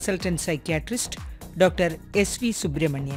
consultant psychiatrist doctor S V Subramanian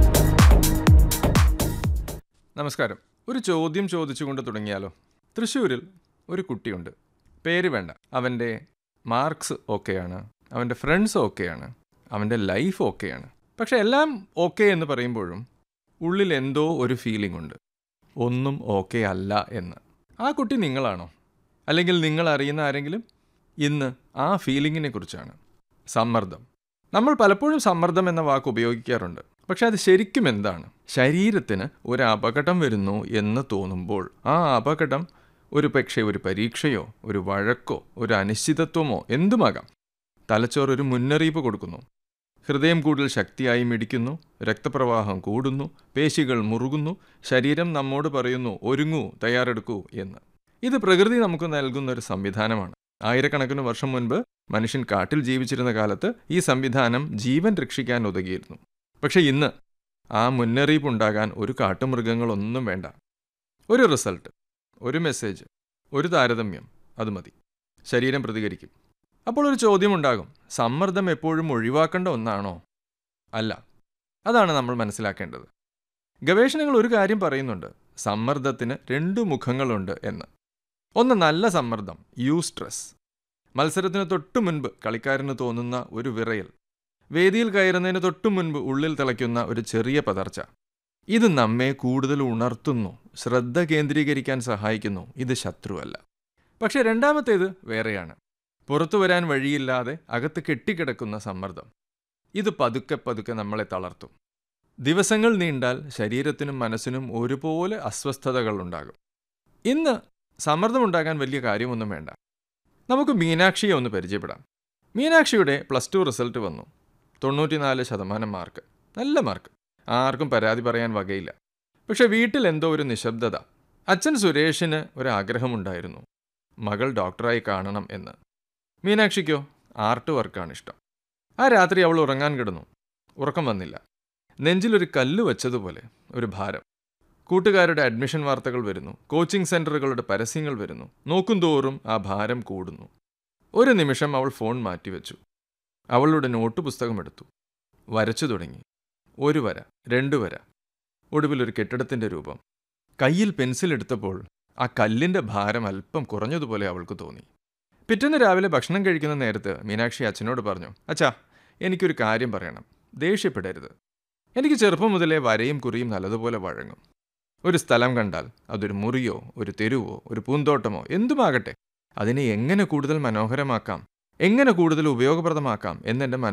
നമസ്കാരം ഒരു ചോദ്യം ചോദിച്ചുകൊണ്ട് തുടങ്ങിയാലോ തൃശ്ശൂരിൽ ഒരു കുട്ടിയുണ്ട് പേര് വേണ്ട അവൻ്റെ മാർക്സ് ഓക്കെയാണ് അവൻ്റെ ഫ്രണ്ട്സ് ഓക്കെയാണ് അവൻ്റെ ലൈഫ് ഓക്കെയാണ് പക്ഷെ എല്ലാം ഓക്കെ എന്ന് പറയുമ്പോഴും ഉള്ളിൽ എന്തോ ഒരു ഫീലിംഗ് ഉണ്ട് ഒന്നും ഓക്കെ അല്ല എന്ന് ആ കുട്ടി നിങ്ങളാണോ അല്ലെങ്കിൽ നിങ്ങൾ അറിയുന്ന ആരെങ്കിലും ഇന്ന് ആ ഫീലിങ്ങിനെ കുറിച്ചാണ് സമ്മർദ്ദം നമ്മൾ പലപ്പോഴും സമ്മർദ്ദം എന്ന വാക്ക് ഉപയോഗിക്കാറുണ്ട് പക്ഷെ അത് ശരിക്കും എന്താണ് ശരീരത്തിന് ഒരു അപകടം വരുന്നു എന്ന് തോന്നുമ്പോൾ ആ അപകടം ഒരു പക്ഷേ ഒരു പരീക്ഷയോ ഒരു വഴക്കോ ഒരു അനിശ്ചിതത്വമോ എന്തുമാകാം തലച്ചോറ് ഒരു മുന്നറിയിപ്പ് കൊടുക്കുന്നു ഹൃദയം കൂടുതൽ ശക്തിയായി മിടിക്കുന്നു രക്തപ്രവാഹം കൂടുന്നു പേശികൾ മുറുകുന്നു ശരീരം നമ്മോട് പറയുന്നു ഒരുങ്ങൂ തയ്യാറെടുക്കൂ എന്ന് ഇത് പ്രകൃതി നമുക്ക് നൽകുന്ന ഒരു സംവിധാനമാണ് ആയിരക്കണക്കിന് വർഷം മുൻപ് മനുഷ്യൻ കാട്ടിൽ ജീവിച്ചിരുന്ന കാലത്ത് ഈ സംവിധാനം ജീവൻ രക്ഷിക്കാൻ ഉതകിയിരുന്നു പക്ഷെ ഇന്ന് ആ മുന്നറിയിപ്പ് ഉണ്ടാകാൻ ഒരു കാട്ടുമൃഗങ്ങളൊന്നും വേണ്ട ഒരു റിസൾട്ട് ഒരു മെസ്സേജ് ഒരു താരതമ്യം അത് മതി ശരീരം പ്രതികരിക്കും അപ്പോൾ ഒരു ചോദ്യമുണ്ടാകും സമ്മർദ്ദം എപ്പോഴും ഒഴിവാക്കേണ്ട ഒന്നാണോ അല്ല അതാണ് നമ്മൾ മനസ്സിലാക്കേണ്ടത് ഗവേഷണങ്ങൾ ഒരു കാര്യം പറയുന്നുണ്ട് സമ്മർദ്ദത്തിന് രണ്ടു മുഖങ്ങളുണ്ട് എന്ന് ഒന്ന് നല്ല സമ്മർദ്ദം യു സ്ട്രെസ് മത്സരത്തിന് തൊട്ടു മുൻപ് കളിക്കാരന് തോന്നുന്ന ഒരു വിറയൽ വേദിയിൽ കയറുന്നതിന് തൊട്ടു മുൻപ് ഉള്ളിൽ തിളയ്ക്കുന്ന ഒരു ചെറിയ പതർച്ച ഇത് നമ്മെ കൂടുതൽ ഉണർത്തുന്നു ശ്രദ്ധ കേന്ദ്രീകരിക്കാൻ സഹായിക്കുന്നു ഇത് ശത്രുവല്ല പക്ഷെ രണ്ടാമത്തേത് വേറെയാണ് പുറത്തു വരാൻ വഴിയില്ലാതെ അകത്ത് കെട്ടിക്കിടക്കുന്ന സമ്മർദ്ദം ഇത് പതുക്കെ പതുക്കെ നമ്മളെ തളർത്തും ദിവസങ്ങൾ നീണ്ടാൽ ശരീരത്തിനും മനസ്സിനും ഒരുപോലെ അസ്വസ്ഥതകൾ ഉണ്ടാകും ഇന്ന് സമ്മർദ്ദമുണ്ടാകാൻ വലിയ കാര്യമൊന്നും വേണ്ട നമുക്ക് മീനാക്ഷിയെ ഒന്ന് പരിചയപ്പെടാം മീനാക്ഷിയുടെ പ്ലസ് ടു റിസൾട്ട് വന്നു തൊണ്ണൂറ്റിനാല് ശതമാനം മാർക്ക് നല്ല മാർക്ക് ആർക്കും പരാതി പറയാൻ വകയില്ല പക്ഷെ വീട്ടിൽ എന്തോ ഒരു നിശബ്ദത അച്ഛൻ സുരേഷിന് ഒരു ആഗ്രഹമുണ്ടായിരുന്നു മകൾ ഡോക്ടറായി കാണണം എന്ന് മീനാക്ഷിക്കോ ആർട്ട് വർക്കാണ് ഇഷ്ടം ആ രാത്രി അവൾ ഉറങ്ങാൻ കിടന്നു ഉറക്കം വന്നില്ല നെഞ്ചിലൊരു കല്ല് വച്ചതുപോലെ ഒരു ഭാരം കൂട്ടുകാരുടെ അഡ്മിഷൻ വാർത്തകൾ വരുന്നു കോച്ചിംഗ് സെന്ററുകളുടെ പരസ്യങ്ങൾ വരുന്നു നോക്കും തോറും ആ ഭാരം കൂടുന്നു ഒരു നിമിഷം അവൾ ഫോൺ മാറ്റിവെച്ചു അവളുടെ നോട്ട് പുസ്തകം എടുത്തു വരച്ചു തുടങ്ങി ഒരു വര രണ്ടു വര ഒടുവിൽ ഒരു കെട്ടിടത്തിന്റെ രൂപം കയ്യിൽ പെൻസിൽ എടുത്തപ്പോൾ ആ കല്ലിന്റെ ഭാരം അല്പം കുറഞ്ഞതുപോലെ അവൾക്ക് തോന്നി പിറ്റേന്ന് രാവിലെ ഭക്ഷണം കഴിക്കുന്ന നേരത്ത് മീനാക്ഷി അച്ഛനോട് പറഞ്ഞു അച്ഛാ എനിക്കൊരു കാര്യം പറയണം ദേഷ്യപ്പെടരുത് എനിക്ക് ചെറുപ്പം മുതലേ വരയും കുറിയും നല്ലതുപോലെ വഴങ്ങും ഒരു സ്ഥലം കണ്ടാൽ അതൊരു മുറിയോ ഒരു തെരുവോ ഒരു പൂന്തോട്ടമോ എന്തുമാകട്ടെ അതിനെ എങ്ങനെ കൂടുതൽ മനോഹരമാക്കാം എങ്ങനെ കൂടുതൽ ഉപയോഗപ്രദമാക്കാം എന്നെൻ്റെ